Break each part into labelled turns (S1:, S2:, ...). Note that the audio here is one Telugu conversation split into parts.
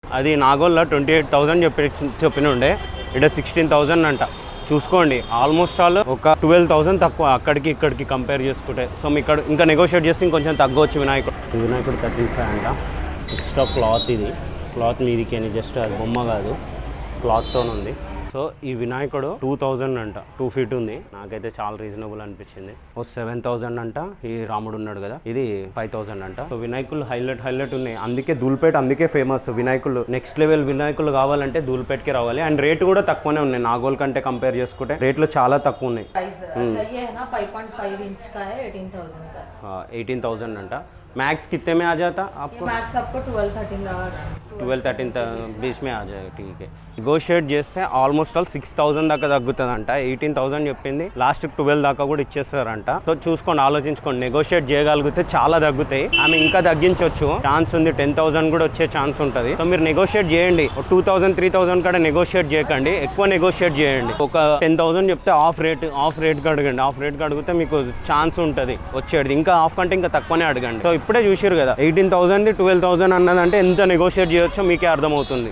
S1: అది నాగోల్లో ట్వంటీ ఎయిట్ థౌసండ్ చెప్పి చెప్పిన ఉండే ఇక్కడ సిక్స్టీన్ థౌసండ్ అంట చూసుకోండి ఆల్మోస్ట్ ఆల్ ఒక ట్వెల్వ్ థౌసండ్ తక్కువ అక్కడికి ఇక్కడికి కంపేర్ చేసుకుంటే సో మీ ఇక్కడ ఇంకా నెగోషియేట్ చేసి ఇంకొంచెం తగ్గవచ్చు వినాయకుడు ఈ వినాయకుడు థర్టీ ఫైవ్ అంట ఎక్స్ట్రా క్లాత్ ఇది క్లాత్ మీదికి అని జస్ట్ అది బొమ్మ కాదు క్లాత్తో ఉంది సో ఈ వినాయకుడు టూ థౌజండ్ అంట టూ ఫీట్ ఉంది నాకైతే చాలా రీజనబుల్ అనిపించింది ఓ సెవెన్ థౌజండ్ అంట ఈ రాముడు ఉన్నాడు కదా ఇది ఫైవ్ థౌజండ్ అంట సో వినాయకులు హైలైట్ హైలైట్ ఉన్నాయి అందుకే ధూల్పేట అందుకే ఫేమస్ వినాయకులు నెక్స్ట్ లెవెల్ వినాయకులు కావాలంటే ధూల్పేట్కి రావాలి అండ్ రేట్ కూడా తక్కువనే ఉన్నాయి నాగోల్ కంటే కంపేర్ చేసుకుంటే రేట్లు చాలా తక్కువ ఉన్నాయి
S2: प्राइस अच्छा ये है ना 5.5 इंच का है 18000 का
S1: ఎయిటీన్ థౌజండ్ అంట మ్యాక్స్ కిतने में आ जाता
S2: ये
S1: आपको
S2: मैक्स आपको 12 13
S1: ట్వెల్వ్ థర్టీన్ బీచ్ మే ఆ జాయ్ ఠీక్ నెగోషియేట్ చేస్తే ఆల్మోస్ట్ ఆల్ సిక్స్ థౌసండ్ దాకా తగ్గుతుందంట ఎయిటీన్ థౌసండ్ చెప్పింది లాస్ట్ ట్వెల్వ్ దాకా కూడా ఇచ్చేస్తారంట సో చూసుకోండి ఆలోచించుకోండి నెగోషియేట్ చేయగలిగితే చాలా తగ్గుతాయి ఆమె ఇంకా తగ్గించవచ్చు ఛాన్స్ ఉంది టెన్ థౌసండ్ కూడా వచ్చే ఛాన్స్ ఉంటుంది సో మీరు నెగోషియేట్ చేయండి టూ థౌసండ్ త్రీ థౌసండ్ కూడా నెగోషియేట్ చేయకండి ఎక్కువ నెగోషియేట్ చేయండి ఒక టెన్ థౌసండ్ చెప్తే ఆఫ్ రేట్ ఆఫ్ రేట్కి అడగండి ఆఫ్ రేట్కి అడిగితే మీకు ఛాన్స్ ఉంటుంది వచ్చేది ఇంకా ఆఫ్ కంటే ఇంకా తక్కువనే అడగండి సో ఇప్పుడే చూసారు కదా ఎయిటీన్ థౌసండ్ ట్వెల్వ్ థౌసండ్ అన్నదంటే ఎంత నెగోషియేట్ చేయొచ్చో మీకే అర్థమవుతుంది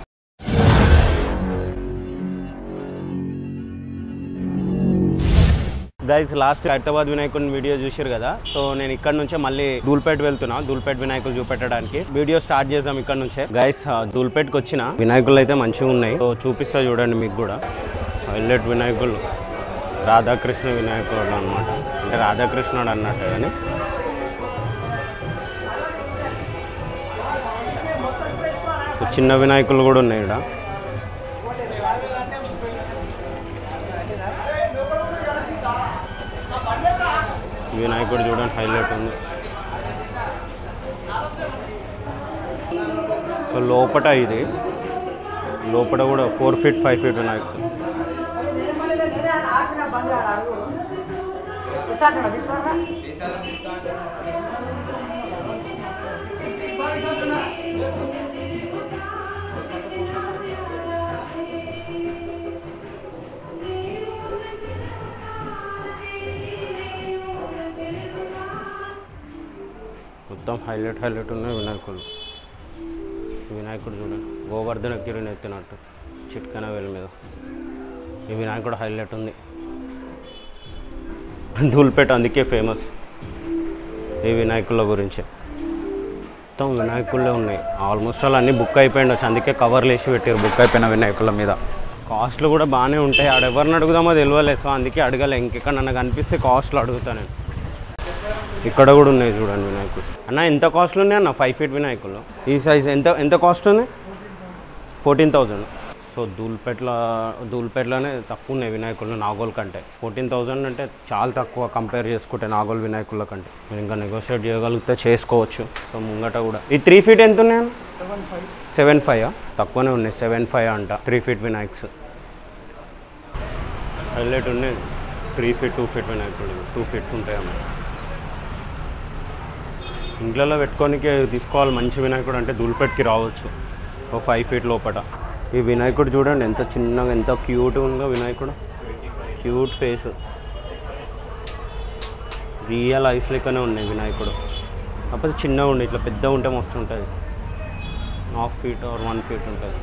S1: గైస్ లాస్ట్ హైదరాబాద్ వినాయకుని వీడియో చూసారు కదా సో నేను ఇక్కడ నుంచే మళ్ళీ దూల్పేట వెళ్తున్నా దూల్పేట వినాయకులు చూపెట్టడానికి వీడియో స్టార్ట్ చేద్దాం ఇక్కడ నుంచే గైస్ దూల్పేటకి వచ్చిన వినాయకులు అయితే మంచిగా ఉన్నాయి సో చూపిస్తా చూడండి మీకు కూడా హైలైట్ వినాయకులు రాధాకృష్ణ వినాయకుడు అనమాట అంటే రాధాకృష్ణుడు అన్నట్టు కానీ చిన్న వినాయకులు కూడా ఉన్నాయి ఇక్కడ ఈ వినాయకుడు చూడండి హైలైట్ ఉంది సో లోపట ఇది లోపల కూడా ఫోర్ ఫీట్ ఫైవ్ ఫీట్ వినాయకుడు మొత్తం హైలైట్ హైలైట్ ఉన్నాయి వినాయకుడు ఈ వినాయకుడు చూడండి గోవర్ధన గిరిని ఎత్తినట్టు చిట్కన వేల మీద ఈ వినాయకుడు హైలైట్ ఉంది ధూల్పేట అందుకే ఫేమస్ ఈ వినాయకుల గురించి మొత్తం వినాయకులే ఉన్నాయి ఆల్మోస్ట్ ఆల్ అన్నీ బుక్ అయిపోయిండొచ్చు అందుకే కవర్లు వేసి పెట్టారు బుక్ అయిపోయిన వినాయకుల మీద కాస్ట్లు కూడా బాగానే ఉంటాయి ఆడ ఎవరిని అడుగుదామో తెలియలేదు సో అందుకే అడగలే ఇంకెక్కడ నన్ను కనిపిస్తే కాస్ట్లు అడుగుతాను నేను ఇక్కడ కూడా ఉన్నాయి చూడండి వినాయకుడు అన్న ఎంత కాస్ట్లు ఉన్నాయి అన్న ఫైవ్ ఫీట్ వినాయకులు ఈ సైజ్ ఎంత ఎంత కాస్ట్ ఉంది ఫోర్టీన్ థౌజండ్ సో దూల్పేటలో దూల్పేటలోనే తక్కువ ఉన్నాయి వినాయకులు నాగోల్ కంటే ఫోర్టీన్ థౌజండ్ అంటే చాలా తక్కువ కంపేర్ చేసుకుంటే నాగోల్ వినాయకుల కంటే మీరు ఇంకా నెగోషియేట్ చేయగలిగితే చేసుకోవచ్చు సో ముంగట కూడా ఈ త్రీ ఫీట్ ఎంత ఉన్నాయి సెవెన్ ఫైవ్ తక్కువనే ఉన్నాయి సెవెన్ ఫైవ్ అంట త్రీ ఫీట్ వినాయక్స్ హైలైట్ ఉన్నాయి త్రీ ఫీట్ టూ ఫీట్ వినాయకుడు టూ ఫీట్ ఉంటాయి అన్నమాట ఇంట్లలో పెట్టుకోనికి తీసుకోవాలి మంచి వినాయకుడు అంటే దూల్పేట్కి రావచ్చు ఒక ఫైవ్ ఫీట్ లోపల ఈ వినాయకుడు చూడండి ఎంత చిన్నగా ఎంత క్యూట్గా ఉందో వినాయకుడు క్యూట్ ఫేస్ రియల్ ఐస్ లెక్కనే ఉన్నాయి వినాయకుడు కాకపోతే చిన్నగా ఉండి ఇట్లా పెద్దగా ఉంటే మస్తు ఉంటుంది half feet or one feet ఉంటుంది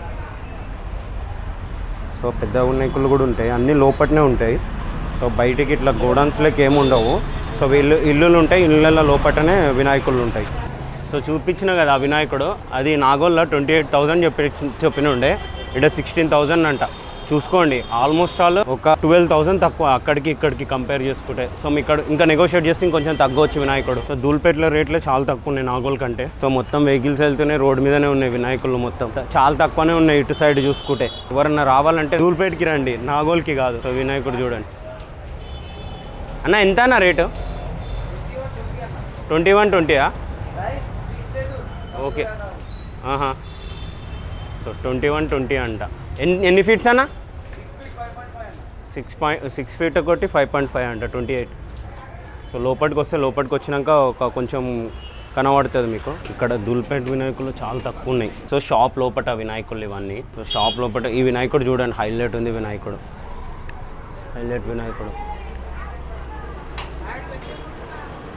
S1: సో పెద్ద వినాయకులు కూడా ఉంటాయి అన్నీ లోపటనే ఉంటాయి సో బయటికి ఇట్లా గోడౌన్స్లోకి ఏమి ఉండవు సో వీళ్ళు ఇల్లులు ఉంటాయి ఇళ్ళ లోపటనే వినాయకులు ఉంటాయి సో చూపించిన కదా ఆ వినాయకుడు అది నాగోల్లో ట్వంటీ ఎయిట్ థౌసండ్ చెప్పి చెప్పిన ఉండే ఇక్కడ సిక్స్టీన్ థౌసండ్ అంట చూసుకోండి ఆల్మోస్ట్ ఆల్ ఒక ట్వెల్వ్ థౌసండ్ తక్కువ అక్కడికి ఇక్కడికి కంపేర్ చేసుకుంటే సో మీ ఇక్కడ ఇంకా నెగోషియేట్ చేసి ఇంకొంచెం తగ్గవచ్చు వినాయకుడు సో దూల్పేటలో రేట్లే చాలా తక్కువ ఉన్నాయి నాగోల్ కంటే సో మొత్తం వెహికల్స్ వెళ్తూనే రోడ్ మీదనే ఉన్నాయి వినాయకులు మొత్తం చాలా తక్కువనే ఉన్నాయి ఇటు సైడ్ చూసుకుంటే ఎవరన్నా రావాలంటే దూల్పేటకి రండి నాగోల్కి కాదు సో వినాయకుడు చూడండి అన్న ఎంత అన్న రేటు ట్వంటీ వన్ ట్వంటీయా ఓకే ఆహా సో ట్వంటీ వన్ ట్వంటీ అంట ఎన్ని ఎన్ని ఫీట్స్ అన్న సిక్స్ పాయింట్ సిక్స్ ఫీట్ ఒకటి ఫైవ్ పాయింట్ ఫైవ్ అంట ట్వంటీ ఎయిట్ సో లోపలికి వస్తే లోపలికి వచ్చినాక ఒక కొంచెం కనబడుతుంది మీకు ఇక్కడ దుల్పేట్ వినాయకులు చాలా తక్కువ ఉన్నాయి సో షాప్ లోపట వినాయకులు ఇవన్నీ సో షాప్ లోపట ఈ వినాయకుడు చూడండి హైలైట్ ఉంది వినాయకుడు హైలైట్ వినాయకుడు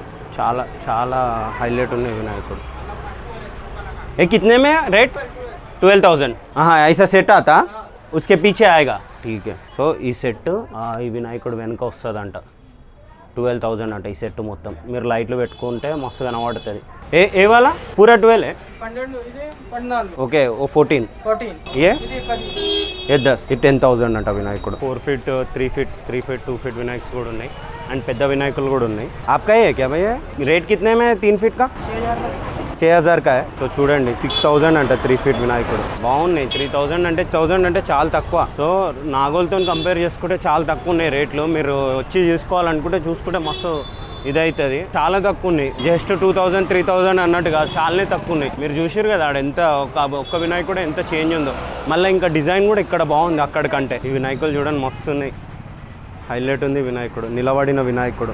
S1: చాలా చాలా హైలైట్ ఉన్నాయి వినాయకుడు ఏ కితనే మే రేట్ ट्वेल्व थाउजेंड हाँ ऐसा सेट आता उसके पीछे आएगा ठीक है సో ఈ సెట్ ఈ వినాయకుడు వెనుక వస్తుందంట ట్వెల్వ్ థౌజండ్ అంట ఈ సెట్ మొత్తం మీరు లైట్లు పెట్టుకుంటే మస్తు కనబడుతుంది ఏ ఏ వాళ్ళ పూరా ట్వెల్వ్
S3: పన్నెండు ఇది పద్నాలుగు
S1: ఓకే ఓ ఫోర్టీన్
S3: ఫోర్టీన్
S1: ఏ
S3: ఇది పది
S1: ఏ దస్ ఇది టెన్ థౌజండ్ అంట వినాయకుడు four feet three feet three feet two feet Vinayaks కూడా ఉన్నాయి అండ్ పెద్ద వినాయకులు కూడా ఉన్నాయి आपका ये क्या भैया रेट कितने में है तीन फीट का छः हज़ार का है సో చూడండి సిక్స్ థౌజండ్ అంట త్రీ ఫీట్ వినాయకుడు బాగున్నాయి త్రీ థౌజండ్ అంటే థౌజండ్ అంటే చాలా తక్కువ సో నాగోల్తో కంపేర్ చేసుకుంటే చాలా తక్కువ ఉన్నాయి రేట్లు మీరు వచ్చి చూసుకోవాలనుకుంటే చూసుకుంటే మస్తు ఇదవుతుంది చాలా తక్కువ ఉన్నాయి just two thousand three thousand అన్నట్టు కాదు చాలానే తక్కువ ఉన్నాయి మీరు చూసారు కదా ఆడ ఎంత ఒక ఒక్క వినాయకుడు ఎంత చేంజ్ ఉందో మళ్ళీ ఇంకా డిజైన్ కూడా ఇక్కడ బాగుంది అక్కడికంటే ఈ వినాయకులు చూడండి మస్తు ఉన్నాయి హైలైట్ ఉంది వినాయకుడు నిలబడిన వినాయకుడు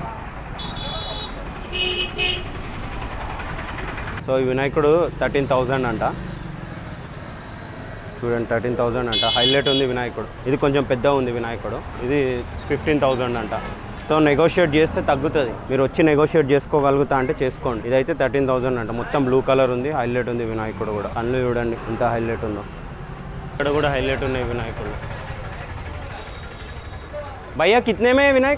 S1: సో ఈ వినాయకుడు థర్టీన్ థౌజండ్ అంట చూడండి థర్టీన్ థౌజండ్ అంట హైలైట్ ఉంది వినాయకుడు ఇది కొంచెం పెద్ద ఉంది వినాయకుడు ఇది ఫిఫ్టీన్ థౌజండ్ అంట సో నెగోషియేట్ చేస్తే తగ్గుతుంది మీరు వచ్చి నెగోషియేట్ చేసుకోగలుగుతా అంటే చేసుకోండి ఇదైతే థర్టీన్ థౌజండ్ అంట మొత్తం బ్లూ కలర్ ఉంది హైలైట్ ఉంది వినాయకుడు కూడా కళ్ళు చూడండి ఎంత హైలైట్ ఉందో ఇక్కడ కూడా హైలైట్ ఉన్నాయి వినాయకుడు భయ్యా కితనే మే వినాయక్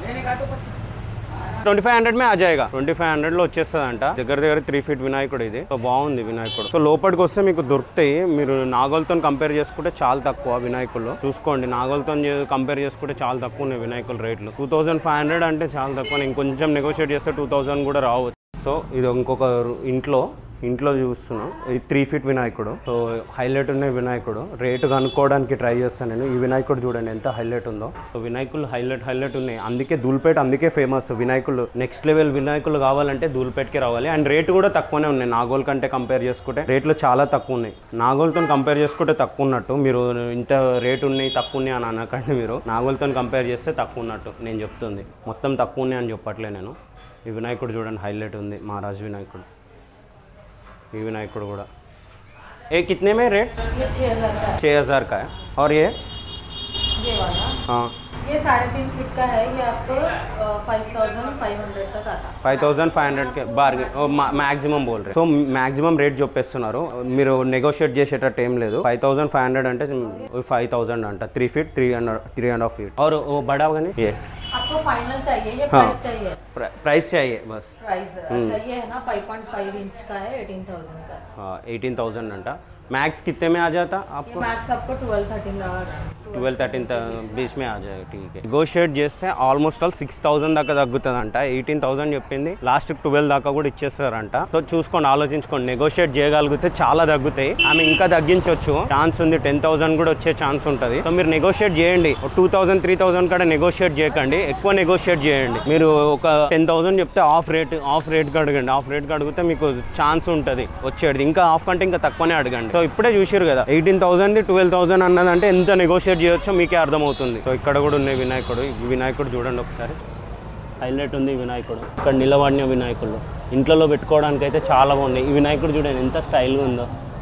S1: ట్వంటీ ఫైవ్ హండ్రెడ్ మే ఆ జాయిగా ట్వంటీ ఫైవ్ హండ్రెడ్ లో వచ్చేస్తుందంట దగ్గర దగ్గర త్రీ ఫీట్ వినాయకుడు ఇది సో బాగుంది వినాయకుడు సో లోపలికి వస్తే మీకు దొరుకుతాయి మీరు నాగోల్తో కంపేర్ చేసుకుంటే చాలా తక్కువ వినాయకులు చూసుకోండి నాగోల్తో కంపేర్ చేసుకుంటే చాలా తక్కువ ఉన్నాయి వినాయకుల రేట్లు టూ థౌసండ్ ఫైవ్ హండ్రెడ్ అంటే చాలా తక్కువ ఇంకొంచెం నెగోషియేట్ చేస్తే టూ థౌసండ్ కూడా రావచ్చు సో ఇది ఇంకొక రు- ఇంట్లో ఇంట్లో చూస్తున్నాం ఇది త్రీ ఫీట్ వినాయకుడు సో హైలైట్ ఉన్న వినాయకుడు రేటు కనుక్కోవడానికి ట్రై చేస్తాను నేను ఈ వినాయకుడు చూడండి ఎంత హైలైట్ ఉందో సో వినాయకులు హైలైట్ హైలైట్ ఉన్నాయి అందుకే ధూల్పేట అందుకే ఫేమస్ వినాయకులు నెక్స్ట్ లెవెల్ వినాయకులు కావాలంటే ధూల్పేటకి రావాలి అండ్ రేటు కూడా తక్కువనే ఉన్నాయి నాగోల్ కంటే కంపేర్ చేసుకుంటే రేట్లు చాలా తక్కువ ఉన్నాయి నాగోల్తో కంపేర్ చేసుకుంటే తక్కువ ఉన్నట్టు మీరు ఇంత రేటు ఉన్నాయి తక్కువ ఉన్నాయి అని అనకండి మీరు నాగోల్తో కంపేర్ చేస్తే తక్కువ ఉన్నట్టు నేను చెప్తుంది మొత్తం తక్కువ ఉన్నాయి అని చెప్పట్లే నేను ఈ వినాయకుడు చూడండి హైలైట్ ఉంది మహారాజ్ వినాయకుడు ఈ వినాయకుడు కూడా ఏ కిतने में रेट
S2: ये छः हज़ार का है
S1: छः हज़ार का है और ये
S2: ये वाला
S1: हाँ
S2: ये साढ़े तीन फीट का है ये आपको फाइव थाउजेंड फाइव हंड्रेड तक आता है
S1: ఫైవ్ థౌసండ్ ఫైవ్ హండ్రెడ్కి బార్గెన్ మ్యాక్సిమం బోల్ సో మ్యాక్సిమం రేట్ చెప్పేస్తున్నారు మీరు నెగోషియేట్ చేసేటట్టు ఏం లేదు ఫైవ్ థౌసండ్ ఫైవ్ హండ్రెడ్ అంటే ఫైవ్ థౌసండ్ అంట three feet three and three and half feet और वो बड़ा కానీ ये
S2: आपको फाइनल चाहिए ये
S1: हाँ।
S2: प्राइस चाहिए
S1: प्राइस चाहिए बस
S2: प्राइस अच्छा ये है ना फाइव पॉइंट फाइव इंच का है एटीन थाउजेंड का
S1: एटीन थाउजेंड अंटा मैक्स कितने में आ जाता
S2: ये
S1: आपको
S2: मैक्स आपको ट्वेल्व थर्टीन
S1: ట్వెల్వ్ థర్టీన్ బీచ్ మే ఆ జాయ్ ఠీక్ నెగోషియేట్ చేస్తే ఆల్మోస్ట్ ఆల్ సిక్స్ థౌసండ్ దాకా తగ్గుతుందంట ఎయిటీన్ థౌసండ్ చెప్పింది లాస్ట్ ట్వెల్వ్ దాకా కూడా ఇచ్చేస్తారంట సో చూసుకోండి ఆలోచించుకోండి నెగోషియేట్ చేయగలిగితే చాలా తగ్గుతాయి ఆమె ఇంకా తగ్గించవచ్చు ఛాన్స్ ఉంది టెన్ థౌసండ్ కూడా వచ్చే ఛాన్స్ ఉంటుంది సో మీరు నెగోషియేట్ చేయండి టూ థౌసండ్ త్రీ థౌసండ్ కూడా నెగోషియేట్ చేయకండి ఎక్కువ నెగోషియేట్ చేయండి మీరు ఒక టెన్ థౌసండ్ చెప్తే ఆఫ్ రేట్ ఆఫ్ రేట్కి అడగండి ఆఫ్ రేట్కి అడిగితే మీకు ఛాన్స్ ఉంటుంది వచ్చేది ఇంకా ఆఫ్ కంటే ఇంకా తక్కువనే అడగండి సో ఇప్పుడే చూసారు కదా ఎయిటీన్ థౌసండ్ ట్వెల్వ్ థౌసండ్ అన్నదంటే ఎంత నెగోషియేట్ చేయొచ్చో మీకే అర్థమవుతుంది సో ఇక్కడ కూడా ఉన్నాయి వినాయకుడు ఈ వినాయకుడు చూడండి ఒకసారి హైలైట్ ఉంది ఈ వినాయకుడు ఇక్కడ నిలబడిన వినాయకుడు ఇంట్లో పెట్టుకోవడానికి అయితే చాలా బాగున్నాయి ఈ వినాయకుడు చూడండి ఎంత స్టైల్గా ఉందో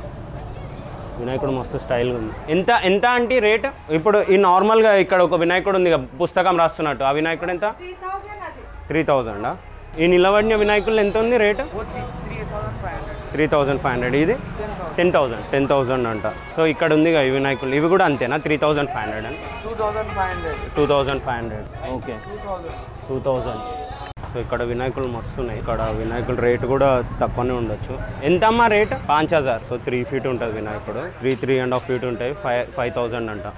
S1: వినాయకుడు మస్తు స్టైల్గా ఉంది ఎంత ఎంత అంటే రేట్ ఇప్పుడు ఈ నార్మల్గా ఇక్కడ ఒక వినాయకుడు ఉంది కదా, పుస్తకం రాస్తున్నట్టు ఆ వినాయకుడు ఎంత త్రీ థౌజండా ఈ నిలబడిన వినాయకులు ఎంత ఉంది rate
S3: three thousand five hundred
S1: three thousand five hundred ఇది టెన్ థౌజండ్ టెన్ థౌజండ్ అంట సో ఇక్కడ ఉంది కదా ఈ వినాయకులు ఇవి కూడా అంతేనా త్రీ థౌజండ్ ఫైవ్ హండ్రెడ్ అని
S3: two thousand five hundred
S1: two thousand five hundred okay
S3: two thousand
S1: two thousand so ఇక్కడ వినాయకులు మస్తు ఉన్నాయి ఇక్కడ వినాయకుల రేట్ కూడా తక్కువనే ఉండొచ్చు ఎంత అమ్మా రేట్ పాంచ్ హజార్ సో త్రీ ఫీట్ ఉంటుంది వినాయకుడు three three and half feet ఉంటాయి ఫైవ్ ఫైవ్ థౌజండ్ అంట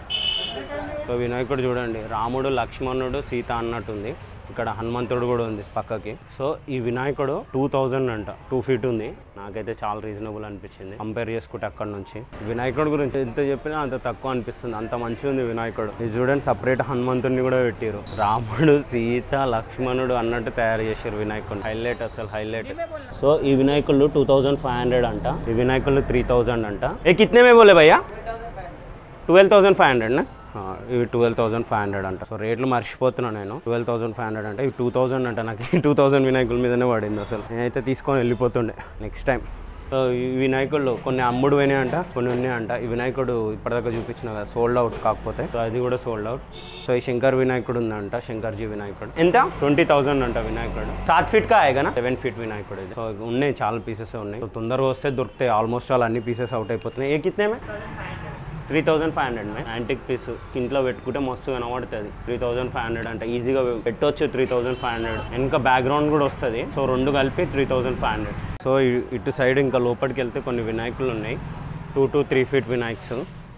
S1: సో వినాయకుడు చూడండి రాముడు లక్ష్మణుడు సీత అన్నట్టుంది ఇక్కడ హనుమంతుడు కూడా ఉంది పక్కకి సో ఈ వినాయకుడు టూ థౌజండ్ అంట టూ ఫీట్ ఉంది నాకైతే చాలా రీజనబుల్ అనిపించింది కంపేర్ చేసుకుంటే అక్కడ నుంచి వినాయకుడు గురించి ఎంత చెప్పినా అంత తక్కువ అనిపిస్తుంది అంత మంచిగా ఉంది వినాయకుడు ఇది చూడండి సపరేట్ హనుమంతుడిని కూడా పెట్టారు రాముడు సీత లక్ష్మణుడు అన్నట్టు తయారు చేశారు వినాయకుడు హైలైట్ అసలు హైలైట్ సో ఈ వినాయకులు టూ థౌజండ్ ఫైవ్ హండ్రెడ్ అంట ఈ వినాయకులు త్రీ థౌజండ్ అంట ఏ కితనే మే బోలే భయ్యా ట్వెల్వ్ థౌసండ్ ఫైవ్ హండ్రెడ్ ఇవి ట్వెల్వ్ థౌసండ్ ఫైవ్ హండ్రెడ్ అంట సో రేట్లు మర్చిపోతున్నా నేను ట్వెల్వ్ థౌసండ్ ఫైవ్ హండ్రెడ్ అంటే ఇవి టూ థౌసండ్ అంట నాకు టూ థౌసండ్ వినాయకుల మీదనే పడింది అసలు నేనైతే తీసుకొని వెళ్ళిపోతుండే నెక్స్ట్ టైం సో ఈ వినాయకుడు కొన్ని అమ్ముడు పోయినాయంట కొన్ని ఉన్నాయంట ఈ వినాయకుడు ఇప్పటిదాకా చూపించిన కదా సోల్డ్ అవుట్ కాకపోతే సో అది కూడా సోల్డ్ అవుట్ సో ఈ శంకర్ వినాయకుడు ఉందంట శంకర్జీ వినాయకుడు ఎంత ట్వంటీ థౌసండ్ అంట వినాయకుడు సాత్ ఫీట్ కా కదా సెవెన్ ఫీట్ వినాయకుడు ఇది సో ఉన్నాయి చాలా పీసెస్ ఉన్నాయి సో తొందరగా వస్తే దొరుకుతాయి ఆల్మోస్ట్ ఆల్ అన్ని పీసెస్ అవుట్ అయిపోతున్నాయి ఏ కితనే త్రీ థౌజండ్ ఫైవ్ హండ్రెడ్ మే యాంటిక్ పీస్ ఇంట్లో పెట్టుకుంటే మస్తు కనబడుతుంది త్రీ థౌజండ్ ఫైవ్ హండ్రెడ్ అంటే ఈజీగా పెట్టవచ్చు త్రీ థౌజండ్ ఫైవ్ హండ్రెడ్ ఇంకా బ్యాక్గ్రౌండ్ కూడా వస్తుంది సో రెండు కలిపి three thousand five hundred so ఇ- ఇటు సైడ్ ఇంకా లోపలికి వెళ్తే కొన్ని వినాయకులు ఉన్నాయి two to three feet Vinayaks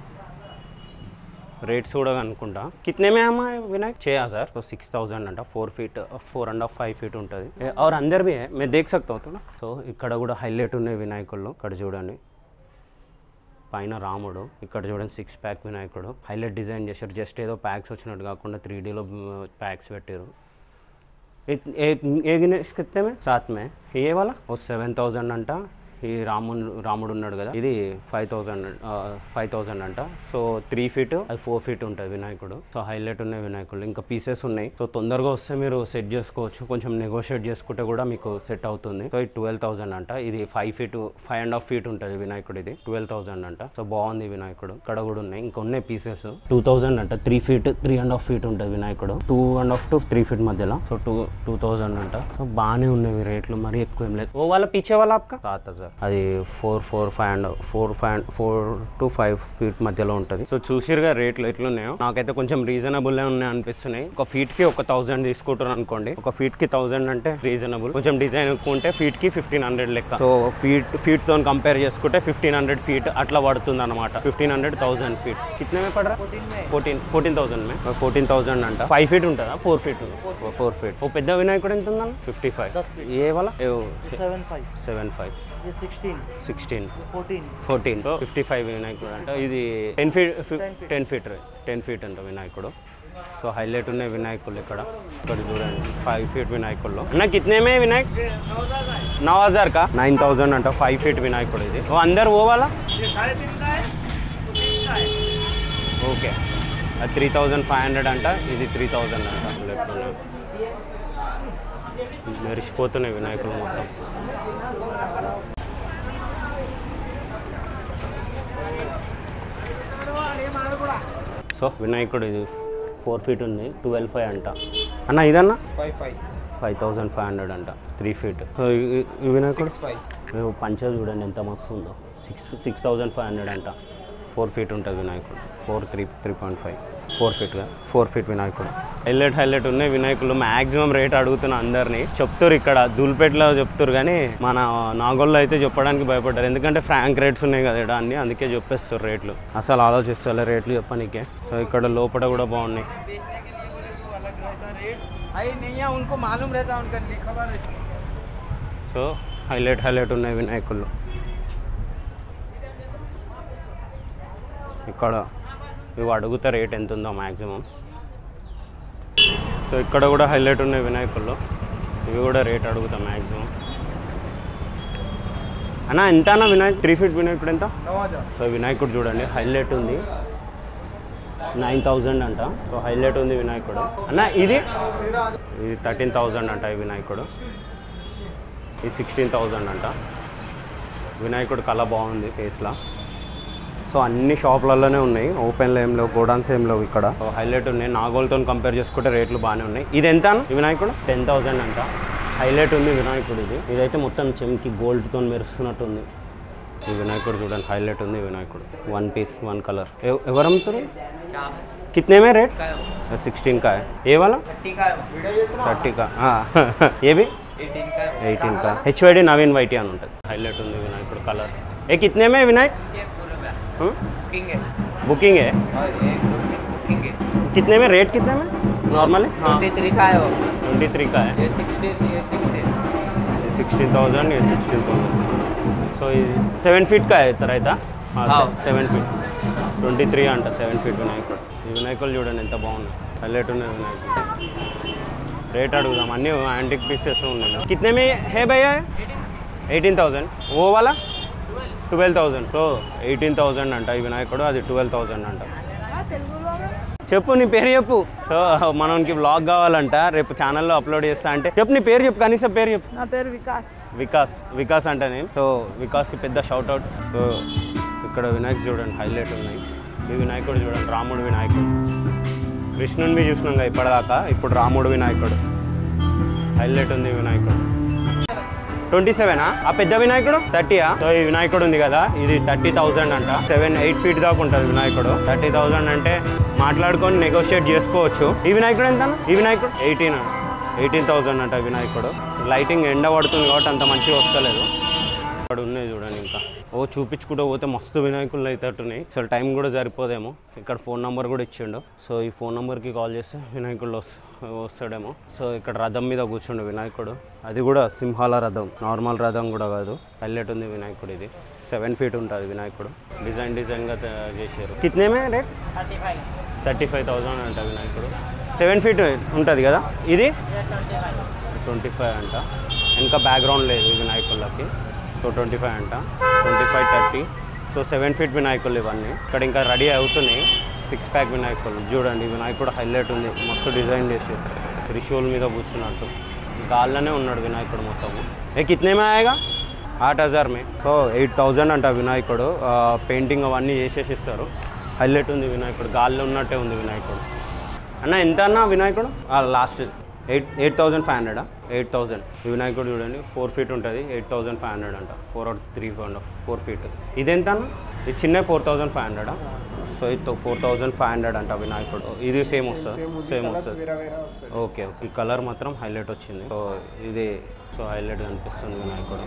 S1: rates కూడా అనుకుంటా कितने में हमा विनायक छः हज़ार तो सिक्स थाउजेंड అంట four feet four and half five feet ఉంటుంది और अंदर भी है मैं देख सकता हूँ थोड़ा సో ఇక్కడ కూడా హైలైట్ ఉన్నాయి వినాయకుల్లో ఇక్కడ చూడండి పైన రాముడు ఇక్కడ చూడండి సిక్స్ ప్యాక్ వినాయకుడు హైలైట్ డిజైన్ చేశారు జస్ట్ ఏదో ప్యాక్స్ వచ్చినట్టు కాకుండా త్రీ డీలో ప్యాక్స్ పెట్టారు ఏ- ఏ- ఏ గిన్నెస్ కిత్తే మే సాత్ మే ఏ వాళ్ళ ఓ సెవెన్ థౌజండ్ అంట ఈ రాముడు రాముడు ఉన్నాడు కదా ఇది ఫైవ్ థౌజండ్ ఫైవ్ థౌజండ్ అంట సో త్రీ ఫీట్ అది ఫోర్ ఫీట్ ఉంటుంది వినాయకుడు సో హైలైట్ ఉన్నాయి వినాయకుడు ఇంకా పీసెస్ ఉన్నాయి సో తొందరగా వస్తే మీరు సెట్ చేసుకోవచ్చు కొంచెం నెగోషియేట్ చేసుకుంటే కూడా మీకు సెట్ అవుతుంది సో ఇది ట్వెల్వ్ థౌసండ్ అంట ఇది five feet five and half feet ఉంటుంది వినాయకుడు ఇది ట్వెల్వ్ థౌసండ్ అంట సో బాగుంది వినాయకుడు ఇక్కడ కూడా ఉన్నాయి ఇంకా ఉన్నాయి పీసెస్ టూ థౌసండ్ అంట three feet three and half feet ఉంటుంది వినాయకుడు two and half to three feet మధ్యలో సో టూ టూ థౌసండ్ అంట సో బాగానే ఉన్నాయి రేట్లు మరి ఎక్కువ ఏం లేదు ఓ వాళ్ళ పీచే వాళ్ళ ఆప్కా సాత్ హజార్ అది four four five and four five four to five feet మధ్యలో ఉంటుంది సో చూసిరుగా రేట్లు ఎట్లున్నాయో నాకైతే కొంచెం రీజనబుల్ ఉన్నాయి అనిపిస్తున్నాయి ఒక ఫీట్ కి ఒక థౌసండ్ తీసుకుంటారు అనుకోండి ఒక ఫీట్ కి థౌసండ్ అంటే రీజనబుల్ కొంచెం డిజైన్ ఎక్కువ ఉంటే ఫీట్ కి ఫిఫ్టీన్ హండ్రెడ్ లెక్క సో ఫీట్ ఫీట్ తో కంపేర్ చేసుకుంటే ఫిఫ్టీన్ హండ్రెడ్ ఫీట్ అట్లా పడుతుంది అనమాట ఫిఫ్టీన్ హండ్రెడ్ థౌసండ్ ఫీట్ కితనే పడరా ఫోర్టీన్ ఫోర్టీన్ థౌసండ్ మే ఫోర్టీన్ థౌసండ్ అంట ఫైవ్ ఫీట్ ఉంటుందా ఫోర్ ఫీట్ ఫోర్ ఫీట్ ఓ పెద్ద వినాయకుడు ఎంత ఉందన్న ఫిఫ్టీ ఫైవ్ ఏ వాళ్ళ
S4: सेवन फाइव
S1: సెవెన్ ఫైవ్
S4: ये sixteen
S1: sixteen
S4: fourteen
S1: fourteen fifty five వినాయకుడు అంట ఇది ten feet ten feet ten feet అంట వినాయకుడు సో హైలైట్ ఉన్నాయి వినాయకులు ఇక్కడ ఇక్కడ చూడండి ఫైవ్ ఫీట్ వినాయకుల్లో అన్న కితనేమే వినాయక్ నौ हजार का నైన్ థౌజండ్ అంట ఫైవ్ ఫీట్ వినాయకుడు ఇది ఓ అందరు పోవాలా ఓకే అది త్రీ థౌజండ్ ఫైవ్ హండ్రెడ్ అంట ఇది త్రీ థౌజండ్ అంట ఎట్లున్నాయి? మెరిసిపోతున్నాయి వినాయకులు మొత్తం సో వినాయకుడు ఇది ఫోర్ ఫీట్ ఉంది ట్వెల్వ్ ఫైవ్ అంట అన్న ఇదన్నా
S3: five five
S1: five thousand five hundred అంట త్రీ ఫీట్ సో ఈ- ఈ- ఈ వినాయకుడు
S3: फाइव
S1: మేము పంచ చూడండి ఎంత మస్తు ఉందో six six thousand five hundred అంట ఫోర్ ఫీట్ ఉంటుంది వినాయకుడు four three three point five four ఫీట్గా ఫోర్ ఫీట్ వినాయకుడు హైలైట్ హైలైట్ ఉన్నాయి వినాయకులు మ్యాక్సిమం రేట్ అడుగుతున్న అందరినీ చెప్తారు ఇక్కడ దూల్పేటలో చెప్తారు కానీ మన నాగోల్లో అయితే చెప్పడానికి భయపడ్డారు ఎందుకంటే ఫ్రాంక్ రేట్స్ ఉన్నాయి కదా ఇక్కడ అన్ని అందుకే చెప్పేస్తారు రేట్లు అసలు ఆలోచిస్తారు రేట్లు చెప్పనీకే సో ఇక్కడ లోపల కూడా బాగున్నాయి
S3: भाई नहीं है उनको मालूम रहता है उनका नहीं खबर रहती
S1: సో హైలైట్ హైలైట్ ఉన్నాయి వినాయకుల్లో ఇక్కడ ఇవి అడుగుతా రేట్ ఎంత ఉందో మ్యాక్సిమం సో ఇక్కడ కూడా హైలైట్ ఉన్నాయి వినాయకుల్లో ఇవి కూడా రేట్ అడుగుతా మ్యాక్సిమం అన్న ఎంత అన్న వినాయక్ త్రీ ఫీట్ వినాయకుడు ఎంత
S3: नौ हजार
S1: సో వినాయకుడు చూడండి హైలైట్ ఉంది నైన్ థౌజండ్ అంట సో హైలైట్ ఉంది వినాయకుడు అన్న ఇది ఇది థర్టీన్ థౌజండ్ అంట ఈ వినాయకుడు ఇది సిక్స్టీన్ థౌజండ్ అంట వినాయకుడు కళ బాగుంది ఫేస్లో సో అన్ని షాపులలోనే ఉన్నాయి ఓపెన్లో ఏం లేవు గోడాన్స్ ఏం లేవు ఇక్కడ సో హైలైట్ ఉన్నాయి నాగోల్తో కంపేర్ చేసుకుంటే రేట్లు బాగానే ఉన్నాయి ఇది ఎంత అన్న? ఈ వినాయకుడు టెన్ థౌజండ్ అంట హైలైట్ ఉంది వినాయకుడు ఇది ఇదైతే మొత్తం చెంకి గోల్డ్తో మెరుస్తున్నట్టు ఉంది ఈ వినాయకుడు చూడండి హైలైట్ ఉంది ఈ వినాయకుడు వన్ పీస్ వన్ కలర్ ఎవరు అమ్ముతారు कितने में रेट सिक्सटीन का है ये वाला
S3: थर्टी का
S1: थर्टी का हाँ ये भी
S3: एटीन का
S1: ఎయిటీన్ కా హెచ్వైడి నవీన్ వైటీ అని ఉంటుంది హైలైట్ ఉంది వినాయకుడు కలర్ ఏ కితనే మే వినాయక్
S3: ये फुल में
S1: हम्म?
S3: बुकिंग है
S1: बुकिंग है
S3: और ये बुकिंग है
S1: कितने में रेट कितने में नॉर्मली हाँ
S3: ट्वेंटी थ्री का है वो
S1: ट्वेंटी थ्री का है
S3: ये सिक्सटीन ये सिक्सटीन
S1: సిక్స్టీన్ థౌజండ్ ये సిక్స్టీన్ థౌజండ్ సో ఇది సెవెన్ ఫీట్ కా అవుతారు అయితే
S3: हाँ।
S1: సెవెన్ ఫీట్ ట్వంటీ త్రీ అంట సెవెన్ ఫీట్ వినాయకుడు ఈ వినాయకులు చూడండి ఎంత బాగున్నాయి హైలైట్ ఉన్నాయి వినాయకుడు రేట్ అడుగుదాం అన్నీ యాంటిక్ పీసెస్ ఉన్నాయి కితనే మే హే భయ్యా ఎయిటీన్ థౌజండ్ ఓ వాలా twelve thousand so eighteen thousand అంట ఈ వినాయకుడు అది ట్వెల్వ్ థౌజండ్ అంట చెప్పు నీ పేరు చెప్పు సో మనకి బ్లాగ్ కావాలంట రేపు ఛానల్లో అప్లోడ్ చేస్తా అంటే చెప్పు నీ పేరు చెప్పు కనీసం పేరు చెప్పు
S4: నా పేరు వికాస్
S1: వికాస్ వికాస్ అంటే నేను సో వికాస్కి పెద్ద షౌట్ అవుట్ సో ఇక్కడ వినాయక్ చూడండి హైలైట్ ఉన్నాయి ఈ వినాయకుడు చూడండి రాముడు వినాయకుడు కృష్ణుని చూసినాం కదా ఇప్పటిదాకా ఇప్పుడు రాముడు వినాయకుడు హైలైట్ ఉంది వినాయకుడు ట్వంటీ సెవెనా ఆ పెద్ద వినాయకుడు థర్టీయా సో ఈ వినాయకుడు ఉంది కదా ఇది థర్టీ థౌజండ్ అంట సెవెన్ ఎయిట్ ఫీట్ దాకా ఉంటుంది వినాయకుడు థర్టీ థౌజండ్ అంటే మాట్లాడుకొని నెగోషియేట్ చేసుకోవచ్చు ఈ వినాయకుడు ఎంత ఈ వినాయకుడు ఎయిటీన్ ఎయిటీన్ థౌజండ్ అంట వినాయకుడు లైటింగ్ ఎండ పడుతుంది కాబట్టి అంత మంచిగా వస్తలేదు ఇక్కడ ఉన్నాయి చూడండి ఇంకా ఓ చూపించుకుంటూ పోతే మస్తు వినాయకులు అవుతట్టున్నాయి అసలు టైం కూడా సరిపోదేమో ఇక్కడ ఫోన్ నెంబర్ కూడా ఇచ్చిండు సో ఈ ఫోన్ నెంబర్కి కాల్ చేస్తే వినాయకుడు వస్ వస్తాడేమో సో ఇక్కడ రథం మీద కూర్చుండు వినాయకుడు అది కూడా సింహాల రథం నార్మల్ రథం కూడా కాదు హైలైట్ ఉంది వినాయకుడు ఇది సెవెన్ ఫీట్ ఉంటుంది వినాయకుడు డిజైన్ డిజైన్గా తయారు చేశారు కిట్నేమే రేట్ థర్టీ ఫైవ్ థౌజండ్ అంట వినాయకుడు సెవెన్ ఫీట్ ఉంటుంది కదా ఇది ట్వంటీ ఫైవ్ అంట ఇంకా బ్యాక్గ్రౌండ్ లేదు ఈ వినాయకులకి సో ట్వంటీ ఫైవ్ అంట twenty five thirty so seven feet వినాయకులు ఇవన్నీ ఇక్కడ ఇంకా రెడీ అవుతున్నాయి సిక్స్ ప్యాక్ వినాయకులు చూడండి ఈ వినాయకుడు హైలైట్ ఉంది మస్తు డిజైన్ చేసి త్రిశూల్ మీద కూర్చున్నట్టు గాల్లోనే ఉన్నాడు వినాయకుడు మొత్తము ఏ కితనే మే ఆయేగా ఆట్ హజార్ మే సో ఎయిట్ థౌజండ్ అంట వినాయకుడు ఆ, పెయింటింగ్ అవన్నీ చేసేసి ఇస్తారు హైలైట్ ఉంది వినాయకుడు గాల్లో ఉన్నట్టే ఉంది వినాయకుడు అన్న ఎంత అన్న వినాయకుడు last eight eight thousand five హండ్రెడా ఎయిట్ థౌజండ్ ఈ వినాయకుడు చూడండి ఫోర్ ఫీట్ ఉంటుంది ఎయిట్ థౌజండ్ ఫైవ్ హండ్రెడ్ అంట four or three four four feet ఇది ఎంత అన్న ఇది చిన్న ఫోర్ థౌజండ్ ఫైవ్ హండ్రెడా సో ఇది ఫోర్ థౌజండ్ ఫైవ్ హండ్రెడ్ అంట వినాయకుడు ఇది సేమ్ వస్తుంది సేమ్ వస్తుంది ఓకే ఓకే ఈ కలర్ మాత్రం హైలైట్ వచ్చింది సో ఇది సో హైలైట్ కనిపిస్తుంది వినాయకుడు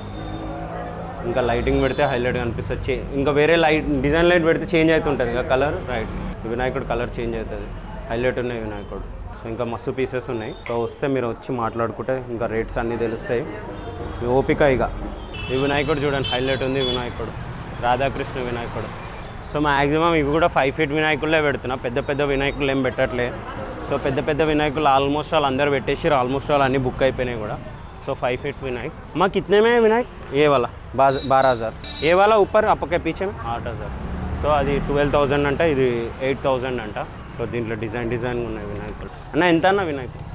S1: ఇంకా లైటింగ్ పెడితే హైలైట్ కనిపిస్తుంది చే ఇంకా వేరే లైట్ డిజైన్ లైట్ పెడితే చేంజ్ అవుతుంటుంది కదా కలర్ రైట్ వినాయకుడు కలర్ చేంజ్ అవుతుంది హైలైట్ ఉన్నాయి వినాయకుడు సో ఇంకా మస్తు పీసెస్ ఉన్నాయి సో వస్తే మీరు వచ్చి మాట్లాడుకుంటే ఇంకా రేట్స్ అన్నీ తెలుస్తాయి మీ ఓపిక ఇక ఈ వినాయకుడు చూడండి హైలైట్ ఉంది వినాయకుడు రాధాకృష్ణ వినాయకుడు సో మ్యాక్సిమం ఇవి కూడా ఫైవ్ ఫీట్ వినాయకులే పెడుతున్నా పెద్ద పెద్ద వినాయకులు ఏం పెట్టట్లే సో పెద్ద పెద్ద వినాయకులు ఆల్మోస్ట్ వాళ్ళు అందరు పెట్టేసి ఆల్మోస్ట్ వాళ్ళు అన్నీ బుక్ అయిపోయినాయి కూడా సో फाइव फीट विनायक माँ कितने में है विनायक ये वाला बाज बारह हज़ार ये वाला ऊपर आपके पीछे में आठ हज़ार సో అది ట్వెల్వ్ థౌజండ్ అంట ఇది ఎయిట్ థౌజండ్ అంట సో దీంట్లో డిజైన్ డిజైన్ ఉన్నాయి వినాయకులు అన్న ఎంత అన్న వినాయకుడు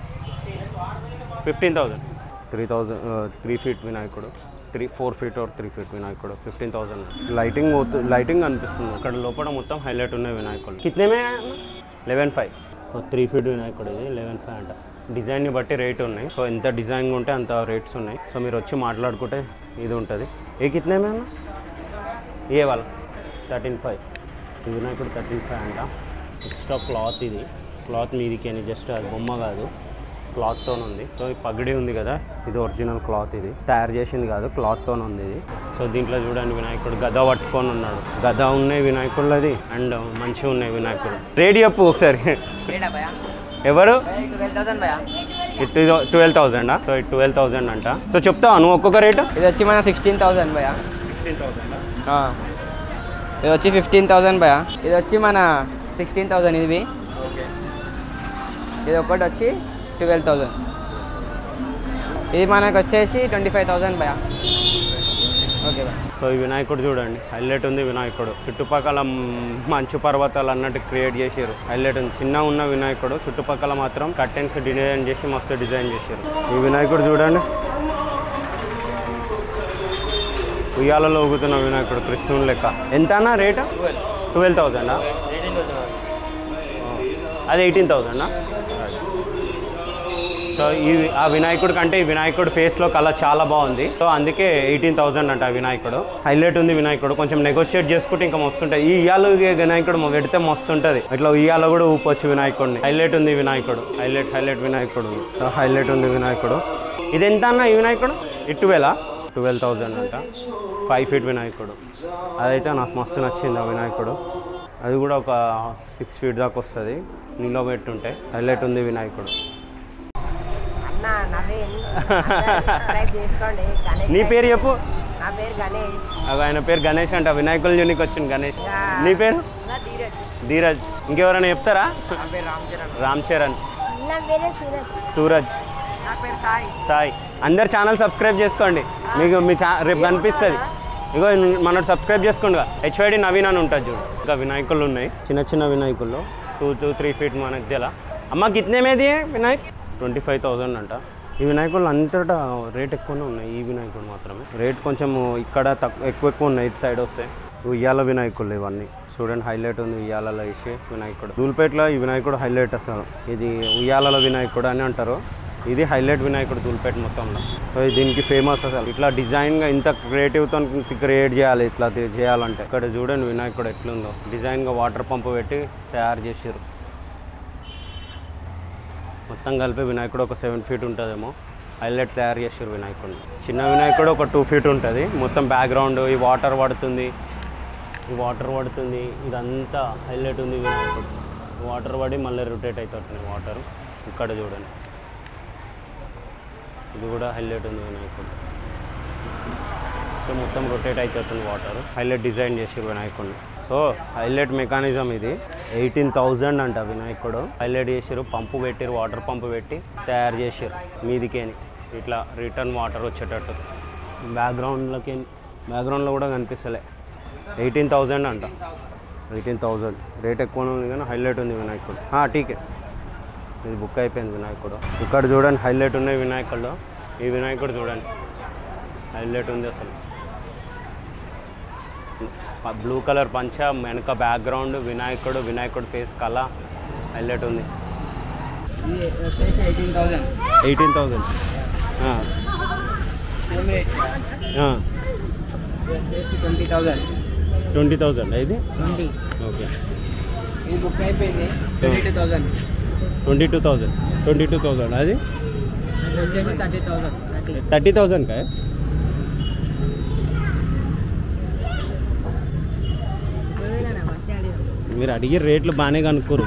S1: fifteen thousand three thousand three feet వినాయకుడు three four feet or three feet వినాయకుడు ఫిఫ్టీన్ థౌసండ్ లైటింగ్ లైటింగ్ అనిపిస్తుంది అక్కడ లోపల మొత్తం హైలైట్ ఉన్నాయి వినాయకుడు కితనేమే లెవెన్ ఫైవ్ త్రీ ఫీట్ వినాయకుడు ఇది లెవెన్ ఫైవ్ అంట డిజైన్ని బట్టి రేట్ ఉన్నాయి సో ఎంత డిజైన్ ఉంటే అంత రేట్స్ ఉన్నాయి సో మీరు వచ్చి మాట్లాడుకుంటే ఇది ఉంటుంది ఏ కితనేమే అన్న ఏ వాళ్ళ థర్టీన్ ఫైవ్ ఈ వినాయకుడు థర్టీన్ ఫైవ్ అంట ఎక్స్ట్రా క్లాత్ ఇది క్లాత్ మీదికి అని జస్ట్ అది బొమ్మ కాదు క్లాత్తో ఉంది సో ఈ పగిడి ఉంది కదా ఇది ఒరిజినల్ క్లాత్ ఇది తయారు చేసింది కాదు క్లాత్తో ఉంది ఇది సో దీంట్లో చూడండి వినాయకుడు గద పట్టుకొని ఉన్నాడు గద ఉన్నాయి వినాయకుళ్ళది అండ్ మంచిగా ఉన్నాయి వినాయకుడు రేడి చెప్పు ఒకసారి
S3: रेटा भैया
S1: ఎవరు
S3: ट्वेल्व थाउजेंड भैया
S1: ఇటు ట్వెల్వ్ థౌజండా సో ఇటు ట్వెల్వ్ థౌజండ్ అంట సో చెప్తావా నువ్వు ఒక్కొక్క రేటు
S4: ఇది వచ్చి మన సిక్స్టీన్ థౌసండ్ భయ
S1: సిక్స్టీన్ థౌజండా
S4: ఇది వచ్చి ఫిఫ్టీన్ థౌసండ్ భయ ఇది వచ్చి మన సిక్స్టీన్ థౌసండ్ ఇది
S1: ఓకే
S4: ఇది ఒకటి వచ్చి ట్వెల్వ్ థౌసండ్ ఇది మనకు వచ్చేసి ట్వంటీ ఫైవ్ థౌసండ్ భయ ఓకే భయ
S1: సో ఈ వినాయకుడు చూడండి హైలైట్ ఉంది వినాయకుడు చుట్టుపక్కల మ్, మంచు పర్వతాలు అన్నట్టు క్రియేట్ చేశారు హైలైట్ ఉంది చిన్న ఉన్న వినాయకుడు చుట్టుపక్కల మాత్రం కర్టెన్స్ డిజైన్ చేసి మస్తు డిజైన్ చేశారు ఈ వినాయకుడు చూడండి ఉయ్యాలలో ఊగుతున్న వినాయకుడు కృష్ణుని లెక్క ఎంత అన్న రేటు ట్వెల్వ్ థౌజండా అది ఎయిటీన్ థౌజండా సో ఈ ఆ వినాయకుడి కంటే ఈ వినాయకుడు ఫేస్లో కలర్ చాలా బాగుంది సో అందుకే ఎయిటీన్ థౌసండ్ అంట ఆ వినాయకుడు హైలైట్ ఉంది వినాయకుడు కొంచెం నెగోషియేట్ చేసుకుంటే ఇంకా మస్తు ఉంటాయి ఈ ఇయ్యాలు వినాయకుడు మొ- పెడితే మస్తు ఉంటుంది ఇట్లా ఉయ్యాల కూడా ఊపొచ్చు వినాయకుడిని హైలైట్ ఉంది వినాయకుడు హైలైట్ హైలైట్ వినాయకుడు సో హైలైట్ ఉంది వినాయకుడు ఇది ఎంత అన్న ఈ వినాయకుడు ఇటువేలా ట్వెల్వ్ థౌజండ్ అంట ఫైవ్ ఫీట్ వినాయకుడు అదైతే నాకు మస్తు నచ్చింది ఆ వినాయకుడు అది కూడా ఒక సిక్స్ ఫీట్ దాకా వస్తుంది నీలో పెట్టుంటే హైలైట్ ఉంది వినాయకుడు
S5: అన్న నవీన్ అందరూ సబ్స్క్రైబ్ చేసుకోండి గణేష్
S1: నీ పేరు చెప్పు
S5: నా పేరు గణేష్
S1: అవి ఆయన పేరు గణేష్ అంట వినాయకుల యూనికి వచ్చింది గణేష్
S5: యా.
S1: నీ పేరు
S5: నా ధీరజ్
S1: ధీరజ్ ఇంకెవరైనా చెప్తారా
S4: నా పేరు రామ్ చరణ్
S1: రామ్ చరణ్
S5: నా పేరు సూరజ్
S1: సూరజ్
S5: నా పేరు సాయి
S1: సాయి అందరు ఛానల్ సబ్స్క్రైబ్ చేసుకోండి మీకు మీ ఛా రేపు కనిపిస్తుంది ఇగో మనోడు సబ్స్క్రైబ్ చేసుకోండి హెచ్వైడి నవీన్ అని ఉంటుంది చూడు ఇంకా వినాయకులు ఉన్నాయి చిన్న చిన్న వినాయకుల్లో టూ టూ త్రీ ఫీట్ మనకు తెలా అమ్మ కితనే మీద వినాయక్ ట్వంటీ ఫైవ్ థౌజండ్ అంట ఈ వినాయకుడు అంతటా రేట్ ఎక్కువనే ఉన్నాయి ఈ వినాయకుడు మాత్రమే రేట్ కొంచెం ఇక్కడ తక్కువ ఎక్కువ ఎక్కువ ఉన్నాయి ఇటు సైడ్ వస్తే ఉయ్యాల వినాయకులు ఇవన్నీ చూడండి హైలైట్ ఉంది ఉయ్యాలలో వేసి వినాయకుడు దూల్పేటలో ఈ వినాయకుడు హైలైట్ అసలు ఇది ఉయ్యాలలో వినాయకుడు అని అంటారు ఇది హైలైట్ వినాయకుడు దూల్పేట మొత్తంలో సో ఇది దీనికి ఫేమస్ అసలు ఇట్లా డిజైన్గా ఇంత క్రియేటివ్తో క్రియేట్ చేయాలి ఇట్లా తి- చేయాలంటే ఇక్కడ చూడండి వినాయకుడు ఎట్లుందో డిజైన్గా వాటర్ పంప్ పెట్టి తయారు చేసారు మొత్తం కలిపి వినాయకుడు ఒక సెవెన్ ఫీట్ ఉంటుందేమో హైలైట్ తయారు చేసారు వినాయకుడిని చిన్న వినాయకుడు ఒక టూ ఫీట్ ఉంటుంది మొత్తం బ్యాక్గ్రౌండ్ ఈ వాటర్ పడుతుంది ఈ వాటర్ పడుతుంది ఇదంతా హైలైట్ ఉంది వినాయకుడు వాటర్ పడి మళ్ళీ రొటేట్ అవుతుంది వాటర్ ఇక్కడ చూడండి ఇది కూడా హైలైట్ ఉంది వినాయకుడు సో మొత్తం రొటేట్ అవుతుంది వాటర్ హైలైట్ డిజైన్ చేసారు వినాయకుడిని సో హైలైట్ మెకానిజం ఇది ఎయిటీన్ థౌజండ్ అంట వినాయకుడు హైలైట్ చేసారు పంపు పెట్టారు వాటర్ పంపు పెట్టి తయారు చేసారు మీదికేని ఇట్లా రిటర్న్ వాటర్ వచ్చేటట్టు బ్యాక్గ్రౌండ్లోకి బ్యాక్గ్రౌండ్లో కూడా కనిపిస్తలే ఎయిటీన్ థౌజండ్ అంట ఎయిటీన్ థౌజండ్ రేట్ ఎక్కువ ఉంది కానీ హైలైట్ ఉంది వినాయకుడు ఆ, టీకే ఇది బుక్ అయిపోయింది వినాయకుడు ఇక్కడ చూడండి హైలైట్ ఉన్నాయి వినాయకుడు ఈ వినాయకుడు చూడండి హైలైట్ ఉంది అసలు బ్లూ కలర్ పంచ వెనక బ్యాక్గ్రౌండ్ వినాయకుడు వినాయకుడు ఫేస్ కళ హైలైట్ ఉంది
S4: ఇది వచ్చేసి eighteen thousand
S1: eighteen thousand
S4: same rate ఇది వచ్చేసి ట్వంటీ థౌజండ్
S1: ట్వంటీ థౌజండ్ ఇది
S4: ట్వంటీ
S1: ఓకే
S4: ఇది బుక్ అయిపోయింది twenty two thousand
S1: twenty two thousand twenty two thousand అది
S4: అది వచ్చేసి thirty thousand thirty
S1: thirty thousand కా మీరు అడిగే రేట్లు బాగానే కనుక్కోరు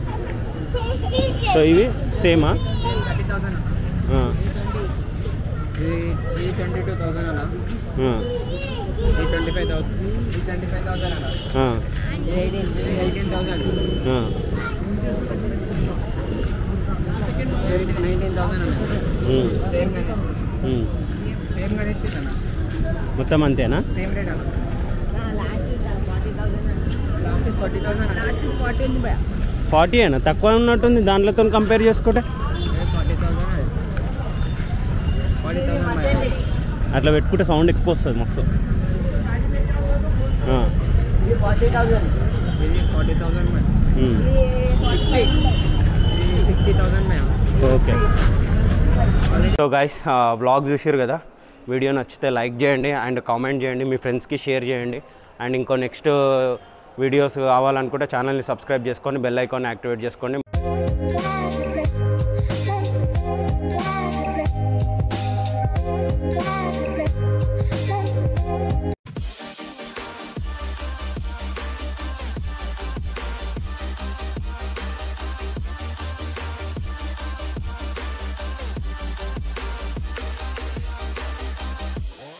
S1: సో ఇవి సేమా
S4: థర్టీ థౌజండ్ ఇది ఇది ట్వంటీ టూ థౌజండ్ అన్న ఇది ట్వంటీ ఫైవ్ థౌసండ్ ఇది ట్వంటీ ఫైవ్ థౌసండ్ అన్న ఇది ఎయిటీన్ ఇది ఎయిటీన్ థౌసండ్ నైన్టీన్ థౌసండ్ అన్న సేమ్ కానీ సేమ్ కానీ అన్న
S1: మొత్తం అంతేనా
S4: సేమ్ రేట్ అన్న last forty thousand last forty ఉంది భయ
S1: ఫార్టీ అయినా తక్కువ ఉన్నట్టుంది దాంట్లోతో కంపేర్ చేసుకుంటే
S4: ఫార్టీ థౌసండ్ ఫార్టీ థౌసండ్
S1: అట్లా పెట్టుకుంటే సౌండ్ ఎక్కువ వస్తుంది మస్తు ఆ,
S4: ఇది ఫార్టీ థౌసండ్ ఇది forty thousand ma'am
S1: um.
S4: Sixty ఇది sixty thousand ma'am
S1: okay so guys vlog చూసారు కదా వీడియో నచ్చితే లైక్ చేయండి అండ్ కామెంట్ చేయండి మీ ఫ్రెండ్స్కి షేర్ చేయండి అండ్ ఇంకో నెక్స్ట్ వీడియోస్ కావాలనుకుంటే ఛానల్ని సబ్స్క్రైబ్ చేసుకొని బెల్ ఐకాన్ యాక్టివేట్ చేసుకోండి